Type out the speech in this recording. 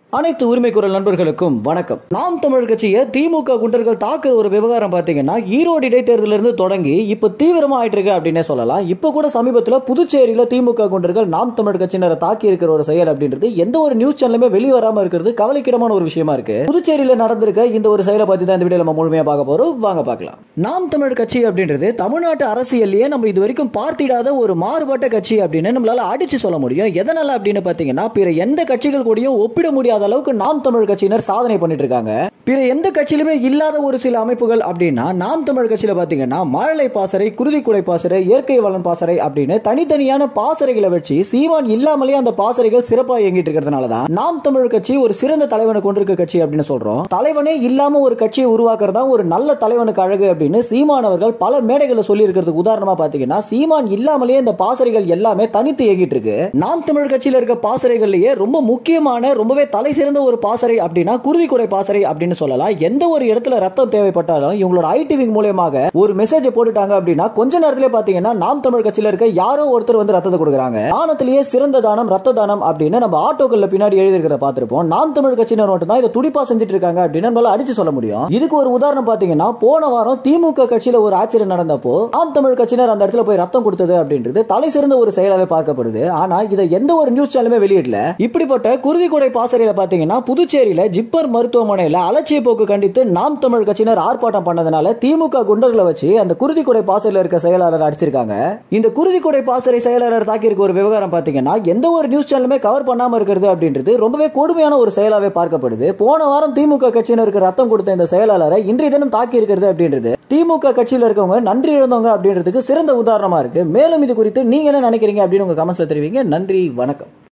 அனைத்து உரிமை குரல் நண்பர்களுக்கும் வணக்கம் நாம் தமிழர் கட்சியை திமுக குண்டர்கள் தாக்குற ஒரு விவகாரம் பாத்தீங்கன்னா ஈரோடு இடைத்தேர்தலில் இருந்து தொடங்கி இப்ப தீவிரமா ஆயிட்டு இருக்கு அப்படின்னே சொல்லலாம் இப்ப கூட சமீபத்தில் புதுச்சேரியில திமுக குண்டர்கள் நாம் தமிழர் கட்சியினரை தாக்கி இருக்கிற ஒரு செயல் அப்படின்றது எந்த ஒரு நியூஸ் சேனலுமே வெளியே வராம இருக்கிறது கவலைக்கிடமான ஒரு விஷயமா இருக்கு புதுச்சேரியில நடந்திருக்க இந்த ஒரு செயலை பத்தி தான் இந்த வீடியோ நம்ம முழுமையா பார்க்க போறோம் வாங்க பார்க்கலாம் நாம் தமிழர் கட்சி அப்படின்றது தமிழ்நாட்டு அரசியல்லையே நம்ம இது வரைக்கும் பார்த்திடாத ஒரு மாறுபட்ட கட்சி அப்படின்னு நம்மளால அடிச்சு சொல்ல முடியும் எதனால அப்படின்னு பாத்தீங்கன்னா பிற எந்த கட்சிகள் கூடயும் ஒப்பிட முடியாத அளவுக்கு நாம் தமிழ் கட்சியினர் சாதனை பண்ணிட்டு இருக்காங்க பிற எந்த கட்சியிலுமே இல்லாத ஒரு சில அமைப்புகள் அப்படின்னா நாம் தமிழ் கட்சியில பாத்தீங்கன்னா மழலை பாசறை குருதிக்குடை பாசறை இயற்கை வளன் பாசறை அப்படின்னு தனித்தனியான பாசறைகளை வச்சு சீமான் இல்லாமலே அந்த பாசறைகள் சிறப்பா இயங்கிட்டு இருக்கிறதுனால தான் நாம் தமிழ் கட்சி ஒரு சிறந்த தலைவனை கொண்டிருக்க கட்சி அப்படின்னு சொல்றோம் தலைவனே இல்லாம ஒரு கட்சியை உருவாக்குறதா ஒரு நல்ல தலைவனுக்கு அழகு அப்படின்னு சீமான் அவர்கள் பல மேடைகளை சொல்லி இருக்கிறதுக்கு உதாரணமா பாத்தீங்கன்னா சீமான் இல்லாமலே இந்த பாசறைகள் எல்லாமே தனித்து இயங்கிட்டு இருக்கு நாம் தமிழ் கட்சியில இருக்க பாசறைகள்லயே ரொம்ப முக்கியமான ரொம்பவே தலை சிறந்த ஒரு பாசறை அப்படின்னா குருதிக்குடை பாசறை அப்படின்னு சொல்லலாம் எந்த ஒரு இடத்துல ரத்தம் தேவைப்பட்டாலும் இவங்களோட ஐடி விங் மூலியமாக ஒரு மெசேஜ் போட்டுட்டாங்க அப்படின்னா கொஞ்ச நேரத்திலே பாத்தீங்கன்னா நாம் தமிழ் கட்சியில இருக்க யாரோ ஒருத்தர் வந்து ரத்தத்தை கொடுக்குறாங்க தானத்திலேயே சிறந்த தானம் ரத்த தானம் அப்படின்னு நம்ம ஆட்டோக்கள்ல பின்னாடி எழுதி இருக்கிறத பார்த்திருப்போம் நாம் தமிழ் கட்சியினர் மட்டும் தான் இதை துடிப்பா செஞ்சுட்டு இருக்காங்க அப்படின்னு நம்மளால அடிச்சு சொல்ல முடியும் இதுக்கு ஒரு உதாரணம் பாத்தீங்கன்னா போன வாரம் திமுக கட்சியில ஒரு ஆச்சரியம் நடந்தப்போ நாம் தமிழ் கட்சியினர் அந்த இடத்துல போய் ரத்தம் கொடுத்தது அப்படின்றது தலை சிறந்த ஒரு செயலாவே பார்க்கப்படுது ஆனா இதை எந்த ஒரு நியூஸ் சேனலுமே வெளியிடல இப்படிப்பட்ட குருதிக்குடை பாசறையில பாத்தீங்கன்னா புதுச்சேரியில ஜிப்பர் மருத்துவமனையில அலட்சிய போக்கு கண்டித்து நாம் தமிழ் கட்சியினர் ஆர்ப்பாட்டம் பண்ணதுனால திமுக குண்டர்களை வச்சு அந்த குருதிக்குடை பாசறையில இருக்க செயலாளர் அடிச்சிருக்காங்க இந்த குருதிக்குடை பாசறை செயலாளர் தாக்கி இருக்க ஒரு விவகாரம் பாத்தீங்கன்னா எந்த ஒரு நியூஸ் சேனலுமே கவர் பண்ணாம இருக்கிறது அப்படின்றது ரொம்பவே கொடுமையான ஒரு செயலாவே பார்க்கப்படுது போன வாரம் திமுக கட்சியினருக்கு ரத்தம் கொடுத்த இந்த செயலாளரை இன்றைய தினம் தாக்கி இருக்கிறது அப்படின்றது திமுக கட்சியில இருக்கவங்க நன்றி இழந்தவங்க அப்படின்றதுக்கு சிறந்த உதாரணமா இருக்கு மேலும் இது குறித்து நீங்க என்ன நினைக்கிறீங்க அப்படின்னு உங்க கமெண்ட்ஸ்ல தெரிவிங்க நன்றி வணக்கம்